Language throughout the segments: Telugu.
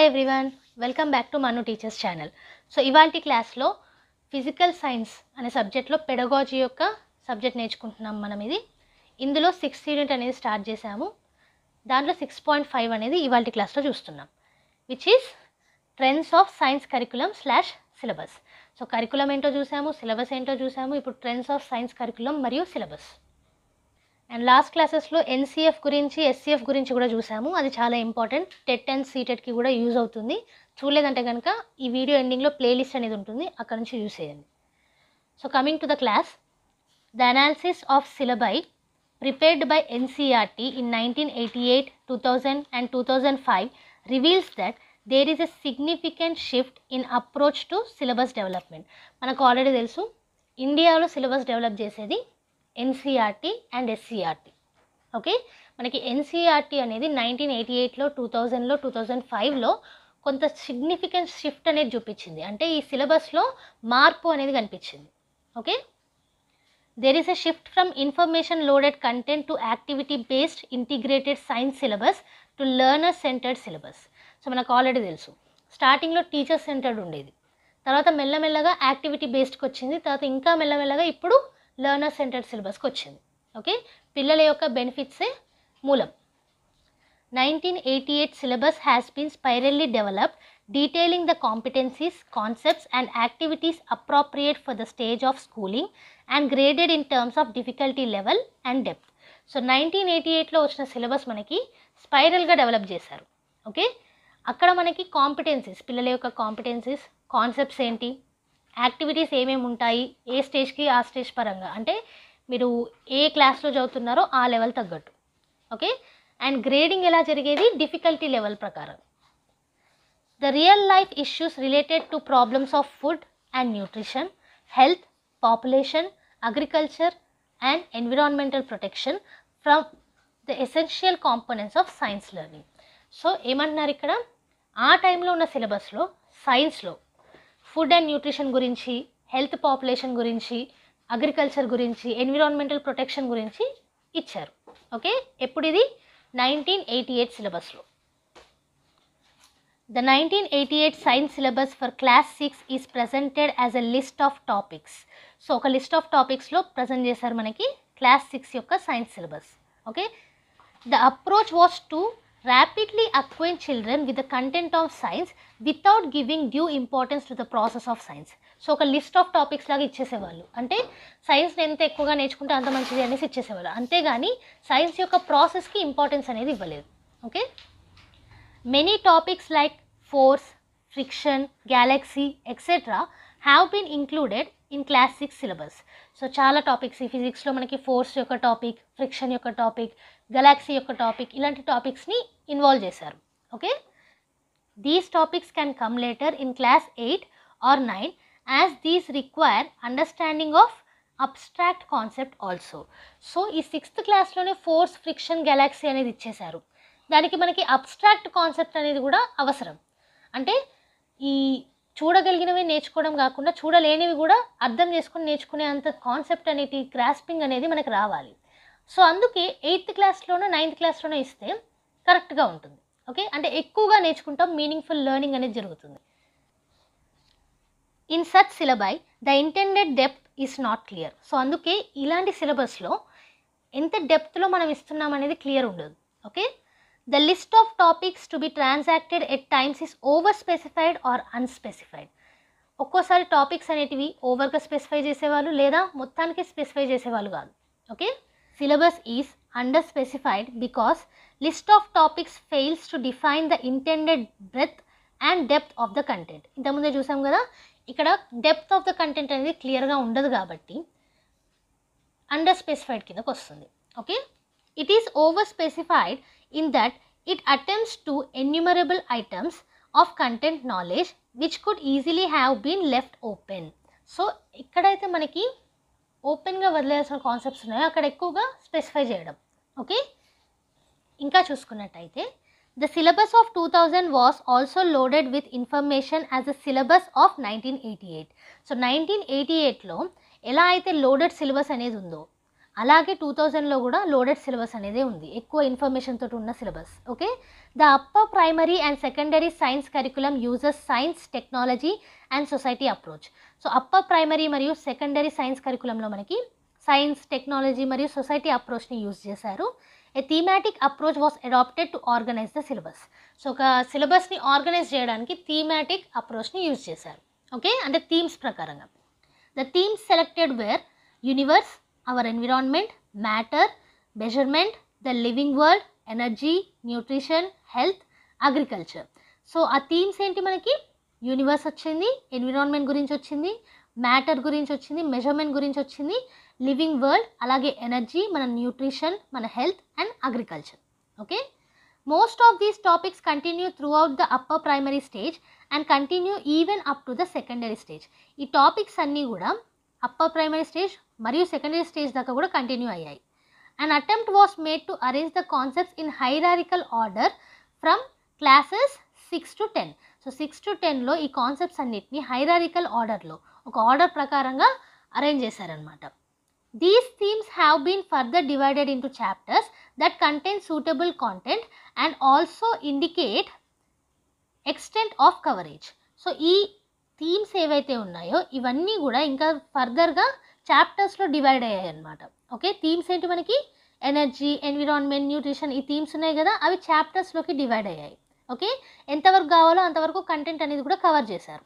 Hi everyone welcome back to Manu teachers channel so ఇవాళ క్లాస్లో ఫిజికల్ సైన్స్ అనే సబ్జెక్ట్లో పెడగాజీ యొక్క సబ్జెక్ట్ నేర్చుకుంటున్నాం మనం ఇది ఇందులో సిక్స్త్ యూనిట్ అనేది స్టార్ట్ చేశాము దాంట్లో సిక్స్ పాయింట్ ఫైవ్ అనేది ఇవాళ క్లాస్లో చూస్తున్నాం which is trends of science curriculum slash syllabus so curriculum ఏంటో చూసాము సిలబస్ ఏంటో చూసాము ఇప్పుడు ట్రెండ్స్ ఆఫ్ సైన్స్ కరికులం మరియు సిలబస్ అండ్ లాస్ట్ క్లాసెస్లో ఎన్సీఎఫ్ గురించి ఎస్సీఎఫ్ గురించి కూడా చూసాము అది చాలా ఇంపార్టెంట్ టెట్ అండ్ సీటెట్కి కూడా యూజ్ అవుతుంది చూడలేదంటే కనుక ఈ వీడియో ఎండింగ్లో ప్లేలిస్ట్ అనేది ఉంటుంది అక్కడ నుంచి యూజ్ చేయండి so coming to the class the analysis of syllabi prepared by NCERT in nineteen eighty eight two thousand and two thousand five reveals that there is a significant shift in approach to syllabus development మనకు ఆల్రెడీ తెలుసు ఇండియాలో సిలబస్ డెవలప్ చేసేది ఎన్సీఆర్టీ అండ్ ఎస్సీఆర్టీ ఓకే మనకి ఎన్సీఆర్టీ అనేది నైన్టీన్ ఎయిటీ ఎయిట్లో టూ థౌజండ్లో టూ థౌజండ్ ఫైవ్లో కొంత సిగ్నిఫికెంట్ షిఫ్ట్ అనేది చూపించింది అంటే ఈ సిలబస్లో మార్పు అనేది కనిపించింది okay there is a shift from information loaded content to activity based integrated science syllabus to learner centred syllabus so మనకు ఆల్రెడీ తెలుసు స్టార్టింగ్లో టీచర్ సెంటర్డ్ ఉండేది తర్వాత మెల్లమెల్లగా యాక్టివిటీ బేస్డ్కి వచ్చింది తర్వాత ఇంకా మెల్లమెల్లగా ఇప్పుడు లెర్నర్ సెంటర్డ్ సిలబస్కి వచ్చింది ఓకే పిల్లల యొక్క బెనిఫిట్సే మూలం nineteen eighty eight syllabus has been spirally developed detailing the competencies concepts and activities appropriate for the stage of schooling and graded in terms of difficulty level and depth so nineteen eighty ఎయిట్లో వచ్చిన సిలబస్ మనకి స్పైరల్గా డెవలప్ చేశారు ఓకే అక్కడ మనకి కాంపిటెన్సీస్ పిల్లల యొక్క కాంపిటెన్సీస్ కాన్సెప్ట్స్ ఏంటి యాక్టివిటీస్ ఏమేమి ఉంటాయి ఏ స్టేజ్కి ఆ స్టేజ్ పరంగా అంటే మీరు ఏ క్లాస్లో చదువుతున్నారో ఆ లెవెల్ తగ్గట్టు ఓకే అండ్ గ్రేడింగ్ ఎలా జరిగేది డిఫికల్టీ లెవెల్ ప్రకారం the real life issues related to problems of food and nutrition health population agriculture and environmental protection from the essential components of science learning so ఏమంటున్నారు ఇక్కడ ఆ టైంలో ఉన్న సిలబస్లో సైన్స్లో ఫుడ్ అండ్ న్యూట్రిషన్ గురించి హెల్త్ పాపులేషన్ గురించి అగ్రికల్చర్ గురించి ఎన్విరాన్మెంటల్ ప్రొటెక్షన్ గురించి ఇచ్చారు ఓకే ఎప్పుడు ఇది నైన్టీన్ ఎయిటీ ఎయిట్ సిలబస్లో the nineteen eighty eight science syllabus for class six is presented as a list of topics so ఒక లిస్ట్ ఆఫ్ టాపిక్స్లో ప్రజెంట్ చేశారు మనకి క్లాస్ సిక్స్ యొక్క science syllabus okay the approach was to rapidly acquaint children with the content of science without giving due importance to the process of science so ఒక లిస్ట్ ఆఫ్ టాపిక్స్ లాగా ఇచ్చేసేవాళ్ళు అంటే సైన్స్ని ఎంత ఎక్కువగా నేర్చుకుంటే అంత మంచిది అనేసి ఇచ్చేసేవాళ్ళు అంతేగాని సైన్స్ యొక్క ప్రాసెస్కి ఇంపార్టెన్స్ అనేది ఇవ్వలేదు okay many topics like force friction galaxy etcetera have been included in class six syllabus so చాలా టాపిక్స్ ఈ ఫిజిక్స్లో మనకి ఫోర్స్ యొక్క టాపిక్ ఫ్రిక్షన్ యొక్క టాపిక్ గెలాక్సీ యొక్క టాపిక్ ఇలాంటి టాపిక్స్ని ఇన్వాల్వ్ చేశారు okay these topics can come later in class eight or nine as these require understanding of abstract concept also so ఈ సిక్స్త్ క్లాస్లోనే ఫోర్స్ ఫ్రిక్షన్ గెలాక్సీ అనేది ఇచ్చేశారు దానికి మనకి అబ్స్ట్రాక్ట్ కాన్సెప్ట్ అనేది కూడా అవసరం అంటే ఈ చూడగలిగినవి నేర్చుకోవడం కాకుండా చూడలేనివి కూడా అర్థం చేసుకుని నేర్చుకునే అంత కాన్సెప్ట్ అనేది గ్రాస్పింగ్ అనేది మనకు రావాలి సో అందుకే ఎయిత్ క్లాస్లోనో నైన్త్ క్లాస్లోనో ఇస్తే కరెక్ట్గా ఉంటుంది ఓకే అంటే ఎక్కువగా నేర్చుకుంటాం మీనింగ్ఫుల్ లెర్నింగ్ అనేది జరుగుతుంది in such syllabi the intended depth is not clear so అందుకే ఇలాంటి సిలబస్లో ఎంత డెప్త్లో మనం ఇస్తున్నాం అనేది క్లియర్ ఉండదు okay the list of topics to be transacted at times is over specified or unspecified ఒక్కోసారి టాపిక్స్ అనేటివి ఓవర్గా స్పెసిఫై చేసేవాళ్ళు లేదా మొత్తానికి స్పెసిఫై చేసేవాళ్ళు కాదు okay syllabus is under specified because list of topics fails to define the intended breadth and depth of the content ఇంతకుముందే చూసాం కదా ఇక్కడ డెప్త్ ఆఫ్ ద కంటెంట్ అనేది క్లియర్గా ఉండదు కాబట్టి అండర్ స్పెసిఫైడ్ కిందకు వస్తుంది okay it is over specified in that it attempts to enumerable items of content knowledge which could easily have been left open so ఎక్కడైతే మనకి ఓపెన్గా వదిలేయాల్సిన కాన్సెప్ట్స్ ఉన్నాయో అక్కడ ఎక్కువగా స్పెసిఫై చేయడం ఓకే ఇంకా చూసుకున్నట్టయితే the syllabus of two thousand was also loaded with information as a syllabus of nineteen eighty eight so nineteen eighty ఎయిట్లో ఎలా అయితే లోడెడ్ సిలబస్ అనేది ఉందో అలాగే టూ థౌజండ్లో కూడా లోడెడ్ సిలబస్ అనేది ఉంది ఎక్కువ ఇన్ఫర్మేషన్ తోటి ఉన్న syllabus okay the upper primary and secondary science curriculum uses science technology and society approach so upper primary మరియు సెకండరీ సైన్స్ కరికులంలో మనకి సైన్స్ టెక్నాలజీ మరియు సొసైటీ అప్రోచ్ని యూజ్ చేశారు a thematic approach was adapted to organize the syllabus so ఒక సిలబస్ని ఆర్గనైజ్ చేయడానికి థీమాటిక్ అప్రోచ్ని యూజ్ చేశారు ఓకే అంటే థీమ్స్ ప్రకారంగా the themes selected were universe our environment matter measurement the living world energy nutrition health agriculture so ఆ థీమ్స్ ఏంటి మనకి యూనివర్స్ వచ్చింది ఎన్విరాన్మెంట్ గురించి వచ్చింది మ్యాటర్ గురించి వచ్చింది మెజర్మెంట్ గురించి వచ్చింది లివింగ్ వరల్డ్ అలాగే ఎనర్జీ మన న్యూట్రిషన్ మన health and agriculture okay most of these topics continue throughout the upper primary stage and continue even up to the secondary stage ఈ టాపిక్స్ అన్నీ కూడా అప్పర్ ప్రైమరీ స్టేజ్ మరియు సెకండరీ స్టేజ్ దాకా కూడా కంటిన్యూ అయ్యాయి and attempt was made to arrange the concepts in hierarchical order from classes six to ten so six to టెన్లో ఈ కాన్సెప్ట్స్ అన్నిటిని హైరారికల్ ఆర్డర్లో ఒక ఆర్డర్ ప్రకారంగా అరేంజ్ చేశారనమాట these themes have been further divided into chapters that contain suitable content and also indicate extent of coverage so ఈ థీమ్స్ ఏవైతే ఉన్నాయో ఇవన్నీ కూడా ఇంకా ఫర్దర్గా చాప్టర్స్లో డివైడ్ అయ్యాయి అనమాట ఓకే థీమ్స్ ఏంటి మనకి ఎనర్జీ ఎన్విరాన్మెంట్ న్యూట్రిషన్ ఈ థీమ్స్ ఉన్నాయి కదా అవి చాప్టర్స్లోకి డివైడ్ అయ్యాయి ఓకే ఎంతవరకు కావాలో అంతవరకు కంటెంట్ అనేది కూడా కవర్ చేశారు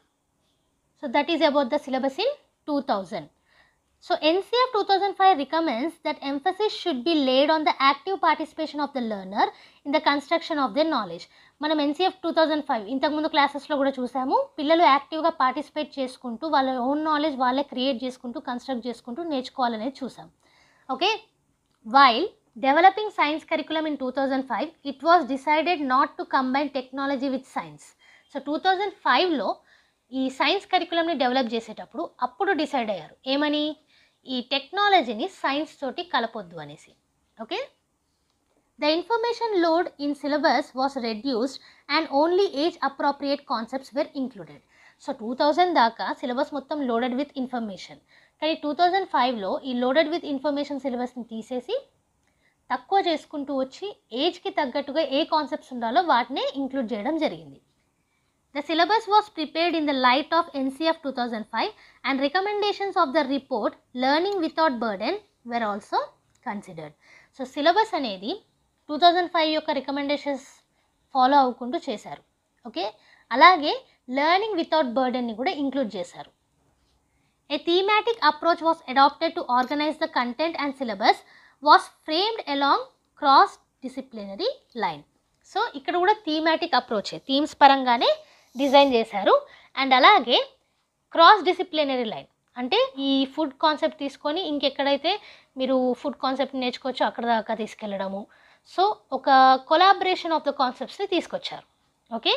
so that is about the syllabus in two thousand so NCF two thousand five recommends that emphasis should be laid on the active participation of the learner in the construction of the knowledge మనం ఎన్సీఎఫ్ టూ థౌజండ్ ఫైవ్ ఇంతకుముందు క్లాసెస్లో కూడా చూసాము పిల్లలు యాక్టివ్గా పార్టిసిపేట్ చేసుకుంటూ వాళ్ళ ఓన్ నాలెడ్జ్ వాళ్ళే క్రియేట్ చేసుకుంటూ కన్స్ట్రక్ట్ చేసుకుంటూ నేర్చుకోవాలనేది చూసాం okay while developing science curriculum in two thousand five it was decided not to combine technology with science so two thousand ఫైవ్లో ఈ సైన్స్ కరికులంని డెవలప్ చేసేటప్పుడు అప్పుడు డిసైడ్ అయ్యారు ఏమని ఈ టెక్నాలజీని సైన్స్ తోటి కలపొద్దు అనేసి okay the information load in syllabus was reduced and only age appropriate concepts were included so two thousand దాకా సిలబస్ మొత్తం లోడెడ్ విత్ ఇన్ఫర్మేషన్ కానీ టూ థౌజండ్ ఫైవ్లో ఈ లోడెడ్ విత్ ఇన్ఫర్మేషన్ సిలబస్ని తీసేసి తక్కువ చేసుకుంటూ వచ్చి ఏజ్కి తగ్గట్టుగా ఏ కాన్సెప్ట్స్ ఉండాలో వాటినే ఇంక్లూడ్ చేయడం జరిగింది the syllabus was prepared in the light of NCF two thousand five and recommendations of the report learning without burden were also considered so syllabus అనేది టూ థౌజండ్ ఫైవ్ యొక్క రికమెండేషన్స్ ఫాలో అవ్వకుంటూ చేశారు ఓకే అలాగే లెర్నింగ్ వితౌట్ బర్డెన్ని కూడా ఇంక్లూడ్ చేశారు a thematic approach was adapted to organize the content and syllabus was framed along cross disciplinary line so ఇక్కడ కూడా థీమాటిక్ అప్రోచే థీమ్స్ పరంగానే డిజైన్ చేశారు అండ్ అలాగే క్రాస్ డిసిప్లినరీ లైన్ అంటే ఈ ఫుడ్ కాన్సెప్ట్ తీసుకొని ఇంకెక్కడైతే మీరు ఫుడ్ కాన్సెప్ట్ నేర్చుకోవచ్చో అక్కడ దాకా తీసుకెళ్ళడము సో ఒక కొలాబరేషన్ ఆఫ్ ద కాన్సెప్ట్స్ని తీసుకొచ్చారు ఓకే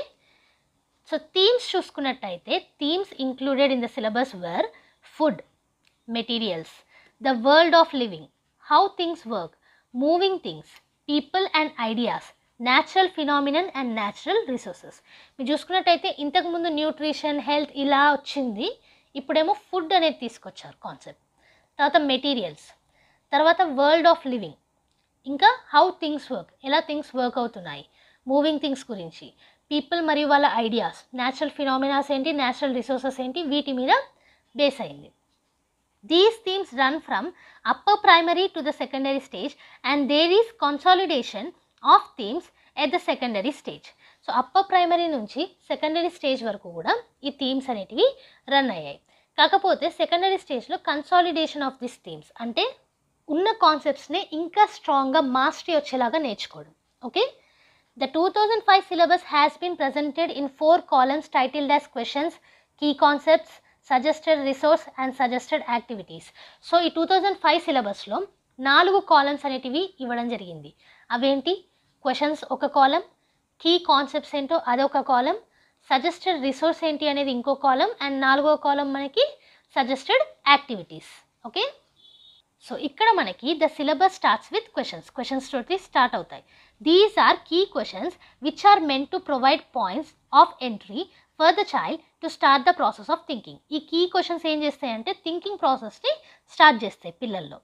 సో థీమ్స్ చూసుకున్నట్టయితే themes included in the syllabus were food materials the world of living how things work moving things people and ideas natural phenomenon and natural resources మీరు చూసుకున్నట్టయితే ఇంతకుముందు న్యూట్రిషన్ హెల్త్ ఇలా వచ్చింది ఇప్పుడేమో ఫుడ్ అనేది తీసుకొచ్చారు కాన్సెప్ట్ తర్వాత మెటీరియల్స్ తర్వాత వరల్డ్ ఆఫ్ లివింగ్ ఇంకా హౌ థింగ్స్ వర్క్ ఎలా థింగ్స్ వర్క్ అవుతున్నాయి మూవింగ్ థింగ్స్ గురించి పీపుల్ మరియు వాళ్ళ ఐడియాస్ న్యాచురల్ ఫినామినాస్ ఏంటి న్యాచురల్ రిసోర్సెస్ ఏంటి వీటి మీద బేస్ అయింది these themes run from upper primary to the secondary stage and there is consolidation of themes at the secondary stage so upper primary నుంచి సెకండరీ స్టేజ్ వరకు కూడా ఈ థీమ్స్ అనేటివి రన్ అయ్యాయి కాకపోతే సెకండరీ స్టేజ్లో కన్సాలిడేషన్ ఆఫ్ దిస్ థీమ్స్ అంటే ఉన్న కాన్సెప్ట్స్ని ఇంకా స్ట్రాంగ్గా మాస్టరీ వచ్చేలాగా నేర్చుకోవడం okay the two thousand five syllabus has been presented in four columns titled as questions key concepts suggested resource and suggested activities so ఈ టూ థౌజండ్ ఫైవ్ సిలబస్లో నాలుగు కాలమ్స్ అనేటివి ఇవ్వడం జరిగింది అవేంటి క్వశ్చన్స్ ఒక కాలం కీ కాన్సెప్ట్స్ ఏంటో అదొక కాలం సజెస్టెడ్ రిసోర్స్ ఏంటి అనేది ఇంకో కాలం అండ్ నాలుగో కాలం మనకి సజెస్టెడ్ యాక్టివిటీస్ ఓకే సో ఇక్కడ మనకి the syllabus starts with questions questions తోటి స్టార్ట్ అవుతాయి these are key questions which are meant to provide points of entry for the child to start the process of thinking ఈ కీ క్వశ్చన్స్ ఏం చేస్తాయంటే థింకింగ్ ప్రాసెస్ని స్టార్ట్ చేస్తాయి పిల్లల్లో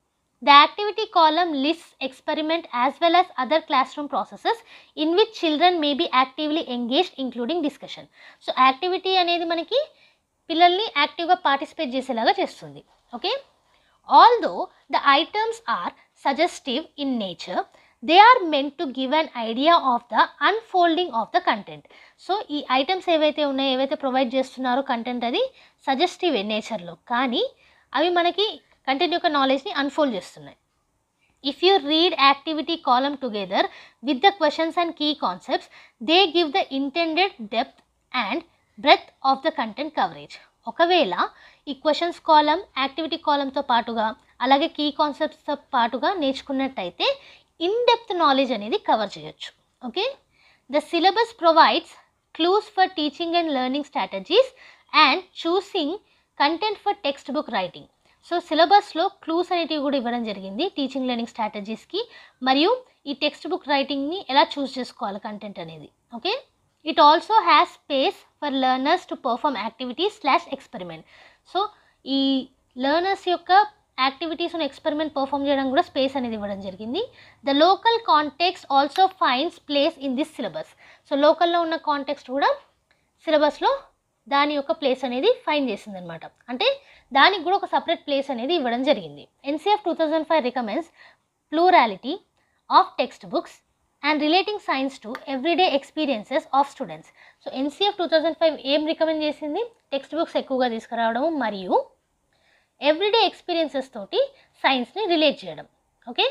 The activity column lists experiment as well as other classroom processes in which children may be actively engaged including discussion. So activity అనేది మనకి పిల్లల్ని యాక్టివ్గా పార్టిసిపేట్ చేసేలాగా చేస్తుంది okay although the items are suggestive in nature they are meant to give an idea of the unfolding of the content so ఈ ఐటమ్స్ ఏవైతే ఉన్నాయో ఏవైతే ప్రొవైడ్ చేస్తున్నారో కంటెంట్ అది సజెస్టివ్ నేచర్లో కానీ అవి మనకి కంటెంట్ యొక్క నాలెడ్జ్ని అన్ఫోల్డ్ చేస్తున్నాయి if you read activity column together with the questions and key concepts they give the intended depth and breadth of the content coverage ఒకవేళ ఈ క్వశ్చన్స్ కాలం యాక్టివిటీ కాలంతో పాటుగా అలాగే కీ కాన్సెప్ట్స్తో పాటుగా నేర్చుకున్నట్టయితే ఇన్ డెప్త్ నాలెడ్జ్ అనేది కవర్ చేయొచ్చు okay the syllabus provides clues for teaching and learning strategies and choosing content for text book writing so సిలబస్లో క్లూస్ అనేటివి కూడా ఇవ్వడం జరిగింది టీచింగ్ లెర్నింగ్ స్ట్రాటజీస్కి మరియు ఈ టెక్స్ట్ బుక్ రైటింగ్ని ఎలా చూస్ చేసుకోవాలి కంటెంట్ అనేది okay it also has space for learners to perform activities slash experiment so ఈ లెర్నర్స్ యొక్క యాక్టివిటీస్ ఎక్స్పెరిమెంట్ పర్ఫామ్ చేయడం కూడా స్పేస్ అనేది ఇవ్వడం జరిగింది the local context also finds place in this syllabus so లోకల్లో ఉన్న కాంటెక్స్ట్ కూడా సిలబస్లో దాని యొక్క ప్లేస్ అనేది ఫైన్ చేసింది అనమాట అంటే దానికి కూడా ఒక సపరేట్ ప్లేస్ అనేది ఇవ్వడం జరిగింది NCF two thousand five recommends plurality of text books and relating science to everyday experiences of students so NCF two thousand five ఏం రికమెండ్ చేసింది టెక్స్ట్ బుక్స్ ఎక్కువగా తీసుకురావడం మరియు ఎవ్రీడే ఎక్స్పీరియన్సెస్ తోటి సైన్స్ని రిలేట్ చేయడం okay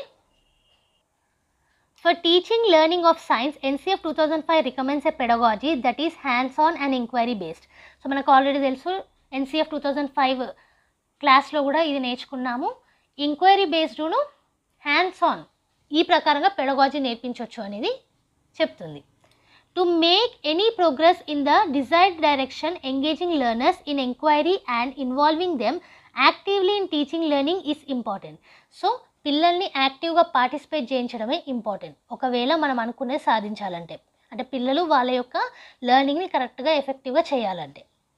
for teaching learning of science NCF two thousand five recommends a pedagogy that is hands on and enquiry based so మనకు ఆల్రెడీ తెలుసు ఎన్సీఎఫ్ టూ థౌజండ్ ఫైవ్ క్లాస్లో కూడా ఇది నేర్చుకున్నాము ఎంక్వైరీ బేస్డ్ను హ్యాండ్స్ ఆన్ ఈ ప్రకారంగా పెడగాజీ నేర్పించవచ్చు అనేది చెప్తుంది to make any progress in the desired direction engaging learners in enquiry and involving them actively in teaching learning is important so పిల్లల్ని యాక్టివ్గా పార్టిసిపేట్ చేయించడమే ఇంపార్టెంట్ ఒకవేళ మనం అనుకునే సాధించాలంటే అంటే పిల్లలు వాళ్ళ యొక్క లెర్నింగ్ని కరెక్ట్గా ఎఫెక్టివ్గా చేయాలంటే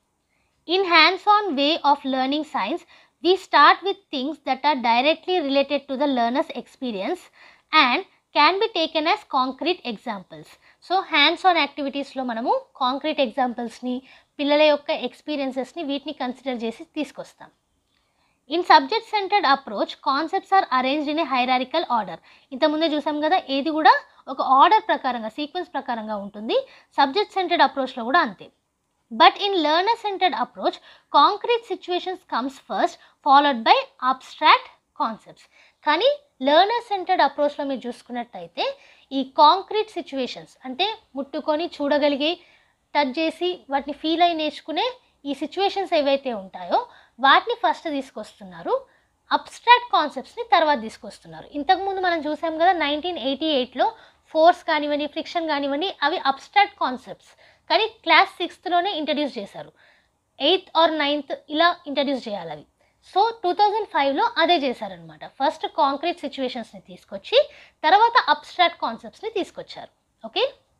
in hands on way of learning science we start with things that are directly related to the learners experience and can be taken as concrete examples so hands on యాక్టివిటీస్లో మనము కాంక్రీట్ ఎగ్జాంపుల్స్ని పిల్లల యొక్క ఎక్స్పీరియన్సెస్ని వీటిని కన్సిడర్ చేసి తీసుకొస్తాం in subject centred approach concepts are arranged in a hierarchical order ఇంతకుముందే చూసాం కదా ఏది కూడా ఒక ఆర్డర్ ప్రకారంగా సీక్వెన్స్ ప్రకారంగా ఉంటుంది సబ్జెక్ట్ సెంటర్డ్ అప్రోచ్లో కూడా అంతే but in learner centred approach concrete situations comes first followed by abstract concepts కానీ లెర్నర్ సెంటర్డ్ అప్రోచ్లో మీరు చూసుకున్నట్టయితే ఈ కాంక్రీట్ సిచ్యువేషన్స్ అంటే ముట్టుకొని చూడగలిగి టచ్ చేసి వాటిని ఫీల్ అయి నేర్చుకునే ఈ సిచ్యువేషన్స్ ఏవైతే ఉంటాయో వాటిని ఫస్ట్ తీసుకొస్తున్నారు అబ్స్ట్రాక్ట్ కాన్సెప్ట్స్ని తర్వాత తీసుకొస్తున్నారు ఇంతకుముందు మనం చూసాం కదా నైన్టీన్ ఎయిటీ ఎయిట్లో ఫోర్స్ కానివ్వండి ఫ్రిక్షన్ కానివ్వండి అవి అబ్స్ట్రాక్ట్ కాన్సెప్ట్స్ కానీ క్లాస్ సిక్స్త్లోనే ఇంట్రడ్యూస్ చేశారు ఎయిత్ ఆర్ నైన్త్ ఇలా ఇంట్రడ్యూస్ చేయాలి అవి సో టూ థౌజండ్ ఫైవ్లో అదే చేశారనమాట ఫస్ట్ కాంక్రీట్ సిచ్యువేషన్స్ని తీసుకొచ్చి తర్వాత అబ్స్ట్రాక్ట్ కాన్సెప్ట్స్ని తీసుకొచ్చారు okay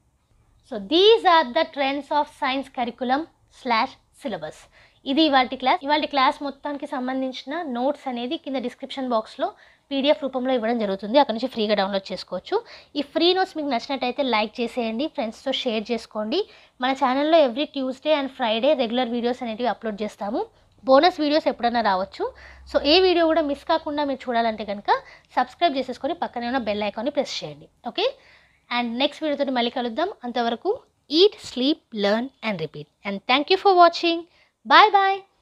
so these are the trends of science curriculum slash syllabus ఇది ఇవాళ క్లాస్ ఇవాళ క్లాస్ మొత్తానికి సంబంధించిన నోట్స్ అనేది కింద డిస్క్రిప్షన్ బాక్స్లో పీడిఎఫ్ రూపంలో ఇవ్వడం జరుగుతుంది అక్కడ నుంచి ఫ్రీగా డౌన్లోడ్ చేసుకోవచ్చు ఈ ఫ్రీ నోట్స్ మీకు నచ్చినట్టయితే లైక్ చేసేయండి ఫ్రెండ్స్తో షేర్ చేసుకోండి మన ఛానల్లో every Tuesday and Friday regular videos అనేవి అప్లోడ్ చేస్తాము బోనస్ వీడియోస్ ఎప్పుడైనా రావచ్చు సో ఏ వీడియో కూడా మిస్ కాకుండా మీరు చూడాలంటే కనుక సబ్స్క్రైబ్ చేసేసుకొని పక్కనే ఉన్న బెల్ ఐకాన్ని ప్రెస్ చేయండి ఓకే అండ్ నెక్స్ట్ వీడియోతో మళ్ళీ కలుద్దాం అంతవరకు eat sleep learn and repeat and thank you for watching bye bye